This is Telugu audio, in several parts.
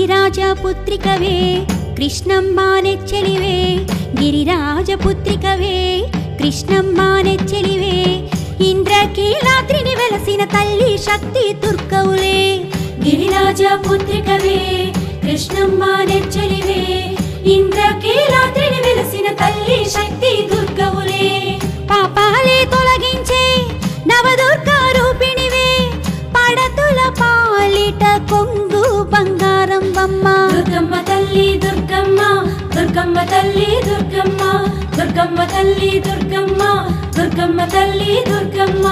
గిరిరాజ పుత్రికవే కృష్ణమ్మ నెచ్చెలివే గిరిరాజ పుత్రికవే కృష్ణమ్మ నెచ్చెలివే ఇంద్రకీలాద్రిని వెలసిన తల్లి శక్తి దుర్గవులే గిరిరాజ పుత్రికవే కృష్ణమ్మ నెచ్చెలివే ఇంద్రకీలాద్రిని వెలసిన తల్లి శక్తి దుర్గవులే పాపాలే తొలగించే నవదుర్గా రూపిణివే పడతుల పాలిట కొంగు బంగారం బమ్మ దుర్గమ్మ తల్లి దుర్గమ్మ దుర్గమ్మ తల్లి దుర్గమ్మ దుర్గమ్మ తల్లి దుర్గమ్మ దుర్గమ్మ తల్లి దుర్గమ్మ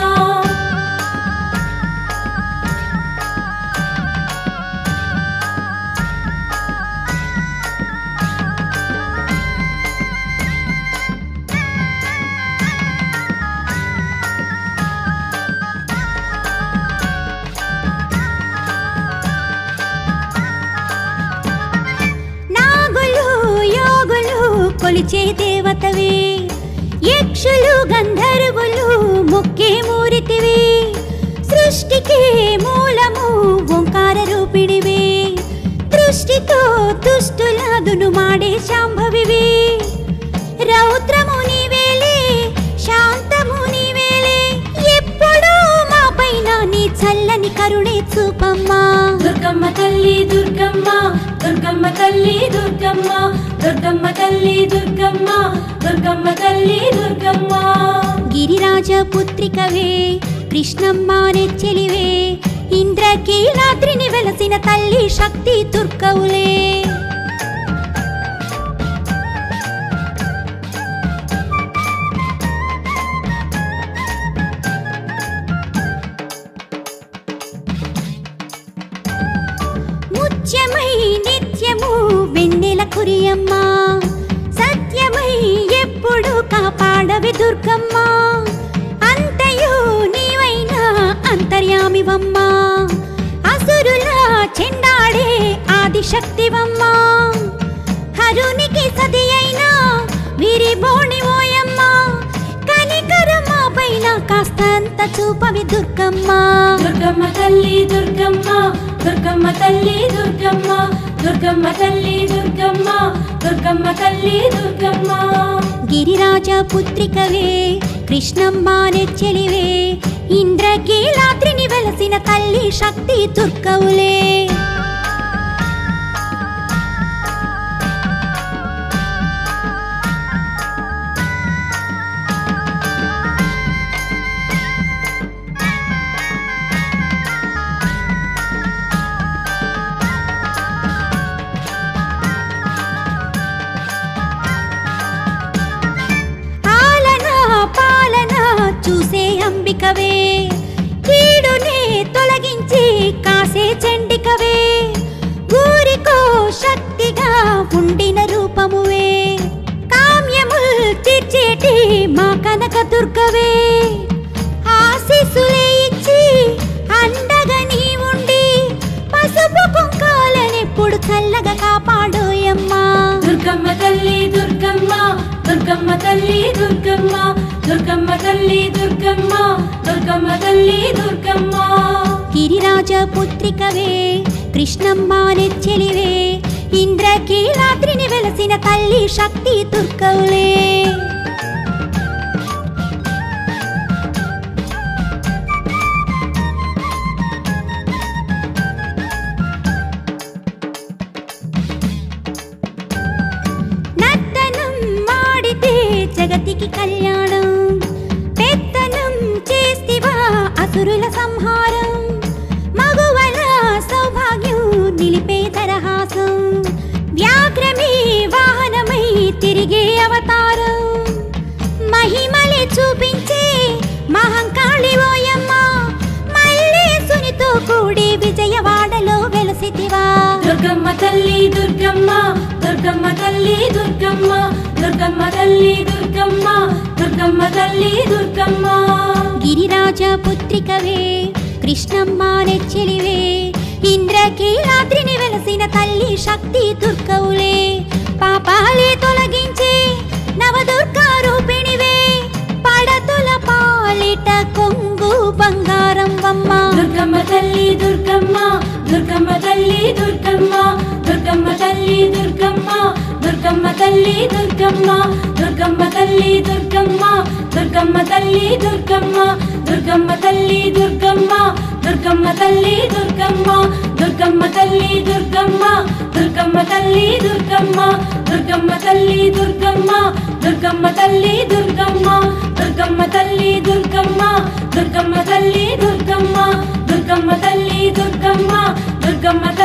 నాగులు యోగులు కొలిచే దేవతవే యక్షులు గంధర్వులు ముక్కే మూరితివి సృష్టికి మూలము ఓంకార రూపిణివే దృష్టితో దుష్టులాదును మాడే శాంభవివి రౌద్రము నీవేలే శాంతము నీవేలే ఎప్పుడూ మా పైన నీ చల్లని కరుణే చూపమ్మా దుర్గమ్మ తల్లి దుర్గమ్మ దుర్గమ్మ తల్లి దుర్గమ్మ దుర్గమ్మ తల్లి దుర్గమ్మ దుర్గమ్మ తల్లి దుర్గమ్మ గిరిరాజ పుత్రికవే కృష్ణమ్మ నెచ్చెలివే ఇంద్రకీలాద్రిని వెలసిన తల్లి శక్తి దుర్గవులే ముత్యమై నిత్యము వెన్నెల కురియమ్మ సత్యమై ఎప్పుడు కాపాడవి దుర్గమ్మ అంతయు నీవైనా అంతర్యామివమ్మ అసురుల చెండాడే ఆదిశక్తివమ్మ హరునికి సతి అయినా వీరి బోణి ఓయమ్మ కనికరమ్మ పైన కాస్తంత చూపవి దుర్గమ్మ దుర్గమ్మ తల్లి దుర్గమ్మ దుర్గమ్మ తల్లి దుర్గమ్మ దుర్గమ్మ తల్లి దుర్గమ్మ దుర్గమ్మ తల్లి దుర్గమ్మ గిరిరాజ పుత్రికవే కృష్ణమ్మ నెచ్చెలివే ఇంద్రకీలాద్రిని వెలసిన తల్లి శక్తి దుర్గవులే ఆలన పాలన చూసే అంబికవే కీడునే తొలగించి కాసే చండికవే ఊరికో శక్తిగా ఉండిన రూపమువే కామ్యముల్ తీర్చేటి మా కనక దుర్గవే ఆశీస్సులే ఇచ్చి అండగా నీ ఉండి పసుపు కుంకాలనెప్పుడు చల్లగా కాపాడోయమ్మా దుర్గమ్మ తల్లి దుర్గమ్మ దుర్గమ్మ తల్లి దుర్గమ్మ దుర్గమ్మ తల్లి దుర్గమ్మ దుర్గమ్మ తల్లి దుర్గమ్మ గిరిరాజ పుత్రికవే కృష్ణమ్మ నెచ్చెలివే ఇంద్రకీలాద్రిని వెలసిన తల్లి శక్తి దుర్గవులే నర్తనం మాడితే జగతికి కళ్యాణం పెత్తనం చేస్తివా అసురుల సంహారం మగువల సౌభాగ్యం నిలిపే తరహాసం వ్యాఘ్రమే వాహనమై తిరిగే అవతారం మహిమలే చూపించే మహంకాళి ఓయమ్మ మల్లేసునితో కూడి విజయవాడలో వెలసితివా దుర్గమ్మ తల్లి దుర్గమ్మ దుర్గమ్మ తల్లి దుర్గమ్మ దుర్గమ్మ తల్లి దుర్గమ్మ దుర్గమ్మ తల్లి దుర్గమ్మ గిరిరాజ పుత్రికవే కృష్ణమ్మ నెచ్చెలివే ఇంద్రకీలాద్రిని వెలసిన తల్లి శక్తి దుర్గవులే పాపాలే తొలగించే నవదుర్గా రూపిణివే పడతుల పాలిట కొంగు బంగారం వమ్మ దుర్గమ్మ తల్లి దుర్గమ్మ దుర్గమ్మ తల్లి దుర్గమ్మ దుర్గమ్మ తల్లి దుర్గమ్మ దుర్గమ్మ తల్లి దుర్గమ్మ దుర్గమ్మ తల్లి దుర్గమ్మ దుర్గమ్మ తల్లి దుర్గమ్మ దుర్గమ్మ తల్లి దుర్గమ్మ దుర్గమ్మ తల్లి దుర్గమ్మ దుర్గమ్మ తల్లి దుర్గమ్మ దుర్గమ్మ తల్లి దుర్గమ్మ దుర్గమ్మ తల్లి దుర్గమ్మ దుర్గమ్మ తల్లి దుర్గమ్మ దుర్గమ్మ తల్లి దుర్గమ్మ దుర్గమ్మ తల్లి దుర్గమ్మ దుర్గమ్మ